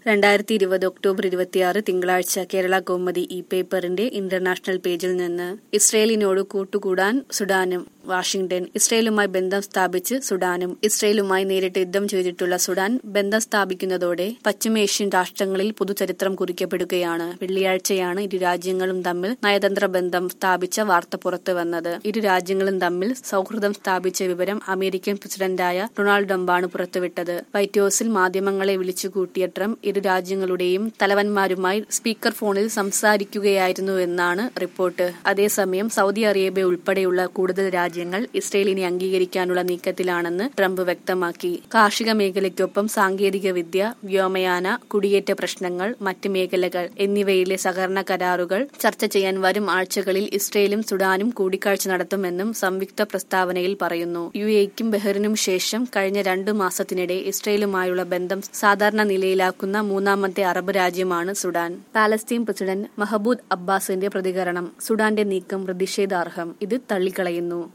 രണ്ടായിരത്തി ഇരുപത് ഒക്ടോബർ ഇരുപത്തിയാറ് തിങ്കളാഴ്ച കേരള കൗമുദി ഇ പേപ്പറിന്റെ ഇന്റർനാഷണൽ പേജിൽ നിന്ന് ഇസ്രയേലിനോട് കൂട്ടുകൂടാൻ സുഡാനും വാഷിംഗ്ടൺ ഇസ്രയേലുമായി ബന്ധം സ്ഥാപിച്ച് സുഡാനും ഇസ്രയേലുമായി നേരിട്ട് യുദ്ധം ചെയ്തിട്ടുള്ള സുഡാൻ ബന്ധം സ്ഥാപിക്കുന്നതോടെ പശ്ചിമേഷ്യൻ രാഷ്ട്രങ്ങളിൽ പുതുചരിത്രം കുറിക്കപ്പെടുകയാണ് വെള്ളിയാഴ്ചയാണ് ഇരു രാജ്യങ്ങളും തമ്മിൽ നയതന്ത്ര ബന്ധം സ്ഥാപിച്ച വാർത്ത പുറത്തു വന്നത് ഇരു രാജ്യങ്ങളും തമ്മിൽ സൗഹൃദം സ്ഥാപിച്ച വിവരം അമേരിക്കൻ പ്രസിഡന്റായ ഡൊണാൾഡ് ട്രംപാണ് പുറത്തുവിട്ടത് വൈറ്റ് ഹൌസിൽ മാധ്യമങ്ങളെ വിളിച്ചുകൂട്ടിയ ട്രംപ് ഇരു രാജ്യങ്ങളുടെയും തലവന്മാരുമായി സ്പീക്കർ ഫോണിൽ സംസാരിക്കുകയായിരുന്നുവെന്നാണ് റിപ്പോർട്ട് അതേസമയം സൗദി അറേബ്യ ഉൾപ്പെടെയുള്ള കൂടുതൽ രാജ്യങ്ങൾ ഇസ്രയേലിനെ അംഗീകരിക്കാനുള്ള നീക്കത്തിലാണെന്ന് ട്രംപ് വ്യക്തമാക്കി കാർഷിക മേഖലയ്ക്കൊപ്പം സാങ്കേതിക വിദ്യ വ്യോമയാന കുടിയേറ്റ പ്രശ്നങ്ങൾ മറ്റ് മേഖലകൾ എന്നിവയിലെ സഹകരണ കരാറുകൾ ചർച്ച ചെയ്യാൻ വരും ആഴ്ചകളിൽ ഇസ്രയേലും സുഡാനും കൂടിക്കാഴ്ച നടത്തുമെന്നും സംയുക്ത പ്രസ്താവനയിൽ പറയുന്നു യു എക്കും ബഹ്റിനും ശേഷം കഴിഞ്ഞ രണ്ടു മാസത്തിനിടെ ഇസ്രയേലുമായുള്ള ബന്ധം സാധാരണ നിലയിലാക്കുന്ന മൂന്നാമത്തെ അറബ് രാജ്യമാണ് സുഡാൻ പാലസ്തീൻ പ്രസിഡന്റ് മഹബൂദ് അബ്ബാസിന്റെ പ്രതികരണം സുഡാന്റെ നീക്കം പ്രതിഷേധാർഹം ഇത് തള്ളിക്കളയുന്നു